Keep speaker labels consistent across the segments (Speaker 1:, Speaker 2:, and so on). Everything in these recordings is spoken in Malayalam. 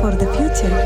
Speaker 1: for the future.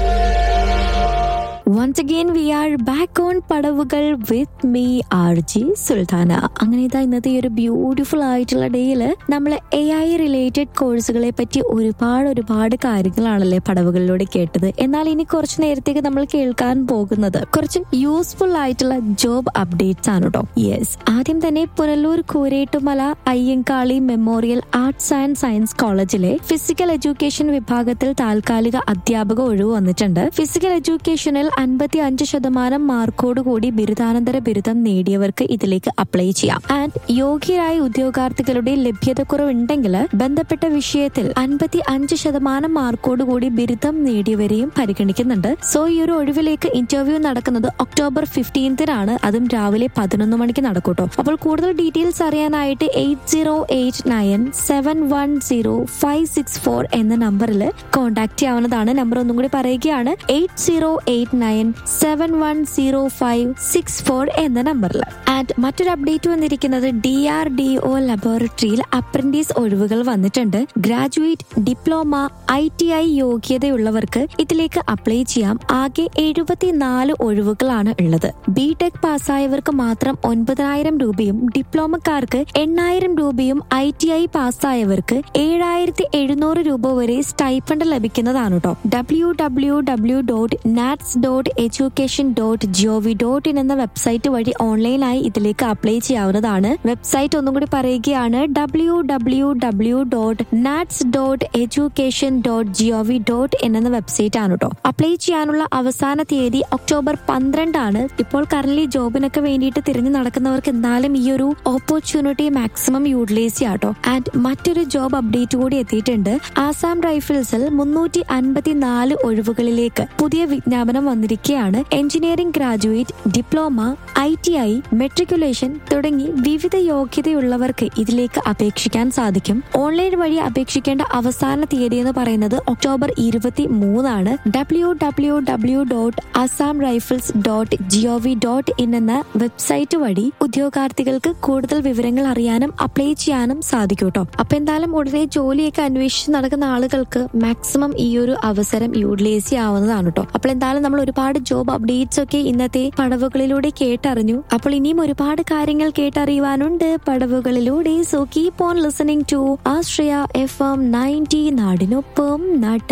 Speaker 2: Once again we are back on Padavukal with me R J Sultana അങ്ങനെ ഇതാ ഇന്നത്തെ ഈ ഒരു ബ്യൂട്ടിഫുൾ ആയിട്ടുള്ള ഡേയിൽ നമ്മൾ എ ഐ റിലേറ്റഡ് കോഴ്സുകളെ പറ്റി ഒരുപാട് ഒരുപാട് കാര്യങ്ങളാണല്ലേ പടവുകളിലൂടെ കേട്ടത് എന്നാൽ ഇനി കുറച്ച് നേരത്തേക്ക് നമ്മൾ കേൾക്കാൻ പോകുന്നത് കുറച്ച് യൂസ്ഫുൾ ആയിട്ടുള്ള ജോബ് അപ്ഡേറ്റ്സ് ആണ് കേട്ടോ യെസ് ആദ്യം തന്നെ Punalur Koorettumala Ayyankali memorial arts and science കോളേജിലെ ഫിസിക്കൽ എഡ്യൂക്കേഷൻ വിഭാഗത്തിൽ താൽക്കാലിക അധ്യാപക ഒഴിവ് വന്നിട്ടുണ്ട് ഫിസിക്കൽ എഡ്യൂക്കേഷനിൽ അൻപത്തി അഞ്ച് ശതമാനം മാർക്കോട് കൂടി ബിരുദാനന്തര ബിരുദം നേടിയവർക്ക് ഇതിലേക്ക് അപ്ലൈ ചെയ്യാം ആൻഡ് യോഗ്യരായ ഉദ്യോഗാർത്ഥികളുടെ ലഭ്യതക്കുറവുണ്ടെങ്കിൽ ബന്ധപ്പെട്ട വിഷയത്തിൽ അൻപത്തി അഞ്ച് ശതമാനം മാർക്കോട് കൂടി ബിരുദം നേടിയവരെയും പരിഗണിക്കുന്നുണ്ട് സോ ഈ ഒരു ഒഴിവിലേക്ക് ഇന്റർവ്യൂ നടക്കുന്നത് ഒക്ടോബർ ഫിഫ്റ്റീൻത്തിനാണ് അതും രാവിലെ പതിനൊന്ന് മണിക്ക് നടക്കൂട്ടോ അപ്പോൾ കൂടുതൽ ഡീറ്റെയിൽസ് അറിയാനായിട്ട് eight zero eight nine seven one zero five six four എന്ന നമ്പറിൽ കോൺടാക്ട് ചെയ്യാവുന്നതാണ് നമ്പർ ഒന്നും കൂടി പറയുകയാണ് eight zero eight nine seven one zero five six four എന്ന നമ്പറിൽ ആൻഡ് മറ്റൊരു അപ്ഡേറ്റ് വന്നിരിക്കുന്നത് ഡി ആർ ഡി ഒ ലബോറട്ടറിയിൽ അപ്രന്റീസ് ഒഴിവുകൾ വന്നിട്ടുണ്ട് graduate diploma I T I യോഗ്യതയുള്ളവർക്ക് ഇതിലേക്ക് അപ്ലൈ ചെയ്യാം ആകെ എഴുപത്തിനാല് ഒഴിവുകളാണ് ഉള്ളത് ബി ടെക് പാസ്സായവർക്ക് മാത്രം ഒൻപതിനായിരം രൂപയും ഡിപ്ലോമക്കാർക്ക് എണ്ണായിരം രൂപയും ഐ ടി ഐ പാസ്സായവർക്ക് ഏഴായിരത്തി എഴുന്നൂറ് രൂപ വരെ സ്റ്റൈപ്പണ്ട് ലഭിക്കുന്നതാണ് കേട്ടോ W W W dot NATS dot education dot gov dot in എന്ന വെബ്സൈറ്റ് വഴി ഓൺലൈനായി ഇതിലേക്ക് അപ്ലൈ ചെയ്യാവുന്നതാണ് വെബ്സൈറ്റ് ഒന്നും കൂടി പറയുകയാണ് W W W dot NATS dot education dot gov dot in എന്ന വെബ്സൈറ്റ് ആണ് കേട്ടോ അപ്ലൈ ചെയ്യാനുള്ള അവസാന തീയതി ഒക്ടോബർ പന്ത്രണ്ടാണ് ഇപ്പോൾ കറന്റ് ജോബിനൊക്കെ വേണ്ടിയിട്ട് തിരിഞ്ഞു നടക്കുന്നവർക്ക് എന്തായാലും ഈ ഒരു ഓപ്പർച്യൂണിറ്റി മാക്സിമം യൂട്ടിലൈസ് ചെയ്യാട്ടോ ആൻഡ് മറ്റൊരു ജോബ് അപ്ഡേറ്റ് കൂടി എത്തിയിട്ടുണ്ട് ആസാം റൈഫിൾസിൽ മുന്നൂറ്റി അൻപത്തിനാല് ഒഴിവുകളിലേക്ക് പുതിയ വിജ്ഞാപനം വന്നിരിക്കുകയാണ് engineering graduate diploma I T I matriculation തുടങ്ങി വിവിധ യോഗ്യതയുള്ളവർക്ക് ഇതിലേക്ക് അപേക്ഷിക്കാൻ സാധിക്കും ഓൺലൈൻ വഴി അപേക്ഷിക്കേണ്ട അവസാന തീയതി എന്ന് പറയുന്നത് ഒക്ടോബർ ഇരുപത്തി മൂന്നാണ് W W W dot Assam rifles dot gov dot in എന്ന വെബ്സൈറ്റ് വഴി ഉദ്യോഗാർത്ഥികൾക്ക് കൂടുതൽ വിവരങ്ങൾ അറിയാനും അപ്ലൈ ചെയ്യാനും സാധിക്കും കേട്ടോ അപ്പൊ എന്തായാലും ഉടനെ ജോലിയൊക്കെ അന്വേഷിച്ച് നടക്കുന്ന ആളുകൾക്ക് മാക്സിമം ഈ ഒരു അവസരം യൂട്ടിലൈസ് ചെയ്യാവുന്നതാണ് കേട്ടോ അപ്പോൾ എന്തായാലും നമ്മൾ ഒരുപാട് ജോബ് അപ്ഡേറ്റ്സ് ഒക്കെ ഇന്നത്തെ പടവുകളിലൂടെ കേട്ടറിഞ്ഞു അപ്പോൾ ഇനിയും ഒരുപാട് കാര്യങ്ങൾ കേട്ടറിയുവാനുണ്ട് പടവുകളിലൂടെ so keep on listening to Ashraya F M ninety നാടിനൊപ്പം നാട്ട